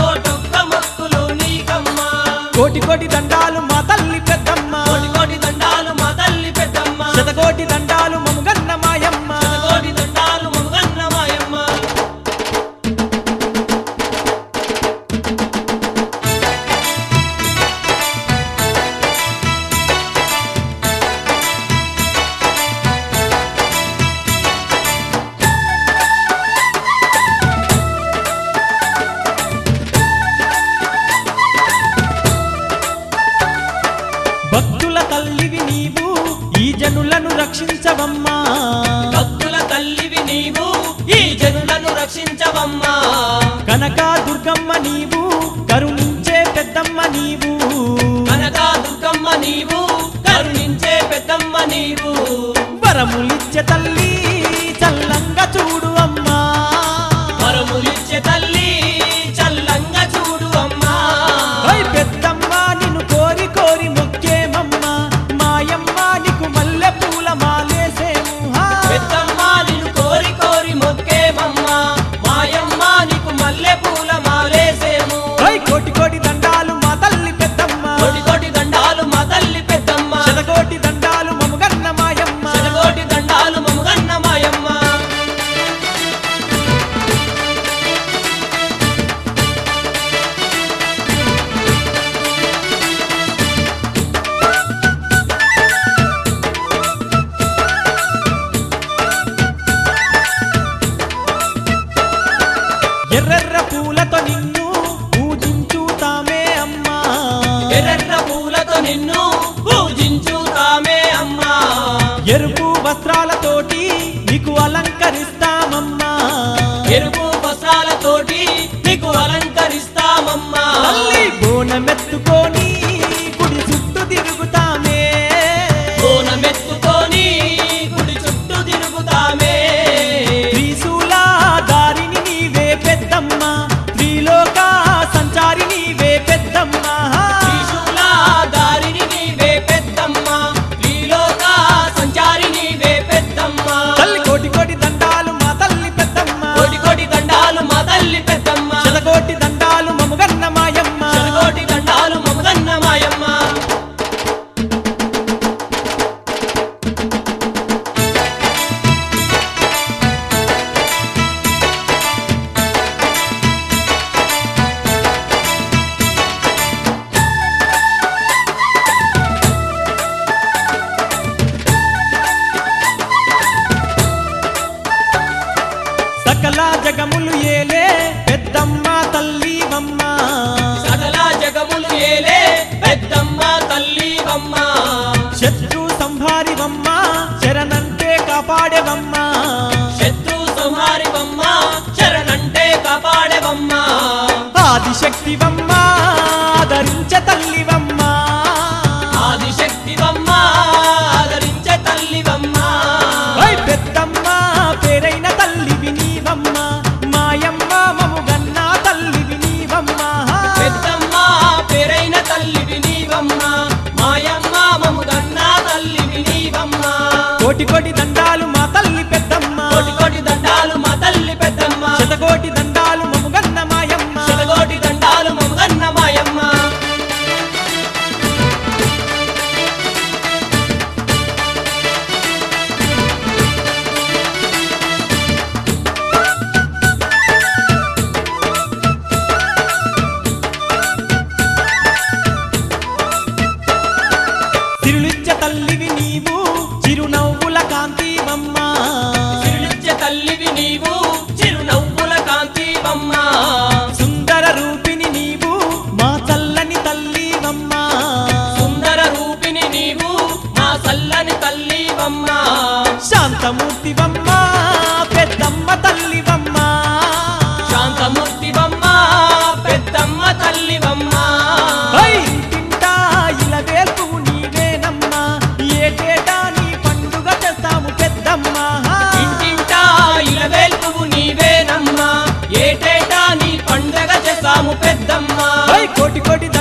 కోటొక్క మొక్కులు నీకమ్మా కోటి కోటి దండాలు మా తల్లి పెద్దమ్మ కోటి కోటి దండాలు మా తల్లి పెద్దమ్మ శతకోటి దండాలు మముగన్న మాయమ్మ కోటి దండాలు మగన్న మాయమ్మ భక్తుల తల్లివి నీవు ఈ జనులను రక్షించవమ్మా భక్తుల తల్లివి నీవు ఈ జనులను రక్షించవమ్మా కనక దుర్గమ్మ నీవు కరుణించే పెద్దమ్మ నీవు కనక దుర్గమ్మ నీవు కరుణించే పెద్దమ్మ నీవు వరములిచ్చే తల్లి చల్లంగా చూడు అమ్మా వరములిచ్చే తల్లి చల్లంగా చూడు అమ్మా ఓయ్ పెద్దమ్మ నిన్ను కోరి కోరి మొక్కేమమ్మ మాయమ్మ నీకు మల్లె పూల మాలేసేము హా. పెద్దమ్మ నిన్ను కోరి కోరి మొక్కేమమ్మా మాయమ్మ నీకు మల్లె పూల మాలేసేము ఓయ్ కోటి కోటి దండాలు మా తల్లి పెద్దమ్మ కోటి కోటి దండాలు మా తల్లి పెద్దమ్మ శతకోటి దండాలు మముగన్న మాయమ్మ శతకోటి దండాలు మముగన్న మాయమ్మ ఎర్రెర్ర పూలతో నిన్ను పూజించుతామే అమ్మా ఎర్ర పూలతో నిన్ను పూజించుతామే అమ్మా ఎరుపు వస్త్రాలతోటి నీకు అలంకరిస్తామమ్మా ఎరుపు వస్త్రాలతోటి నీకు అలంకరిస్తామమ్మా తల్లి బోనమెత్తుకొని గుడి చుట్టూ తిరుగుతామే కోనమెత్తుకొని గుడి చుట్టూ తిరుగుతామే త్రిశూల దారిని నీవే పెద్దమ్మ త్రిలోక సంచారి నీవే పెద్దమ్మ త్రిశూల దారిని నీవే పెద్దమ్మ త్రిలోక సంచారి నీవే పెద్దమ్మ తల్లి కోటి కోటి దండాలు మా తల్లి పెద్దమ్మ కోటి కోటి దండాలు మా తల్లి పెద్దమ్మ శతకోటి దండాలు మముగన్న మాయమ్మ కోటి దండాలు మమగన్న మాయమ్మ సకల జగములు ఏలే పెద్దమ్మ తల్లివమ్మ సకల జగములు ఏలే పెద్దమ్మ తల్లివమ్మ శత్రు సంహారివమ్మ శరణంటే కాపాడేవమ్మ శత్రు సంహారివమ్మ శరణంటే కాపాడేవమ్మ ఆదిశక్తివమ్మ ఆదరించ తల్లివమ్మ ఆదిశక్తివమ్మ ఆదరించే తల్లివమ్మ ఓయ్ పెద్దమ్మ పేరైన తల్లివి నీవమ్మ మాయమ్మ మముగన్న తల్లివి నీవమ్మ పెద్దమ్మ పేరైన తల్లివి నీవమ్మ మాయమ్మ మముగన్న తల్లివి నీవమ్మ కోటి కోటి దండాలు మా తల్లి పెద్దమ్మ కోటి కోటి దండాలు మా తల్లి పెద్దమ్మ శతకోటి దండాలు మముగన్న మాయమ్మ శతకోటి దండాలు మముగన్న మాయమ్మ తిరులిచ్చ తల్లివి నీవు చిరునవ్వుల కాంతివమ్మ చిరునిత్య తల్లివి నీవు చిరునవ్వుల కాంతివమ్మ సుందర రూపిణి నీవు మా చల్లని తల్లివమ్మ సుందర రూపిణి నీవు మా చల్లని తల్లివమ్మ శాంతమూర్తివమ్మ పెద్దమ్మ తల్లివమ్మ శాంతమూర్తివమ్మ పెద్దమ్మ తల్లివమ్మ ఓయ్ ఇంటింటా ఇలవేల్పు నీవేనమ్మా ఏటేటా నీ పండుగ చేస్తాము పెద్దమ్మ ఇంటింటా ఇలవేల్పువు నీవేనమ్మా ఏటేటా నీ పండగ చేస్తాము పెద్దమ్మ ఓయ్ కోటి కోటి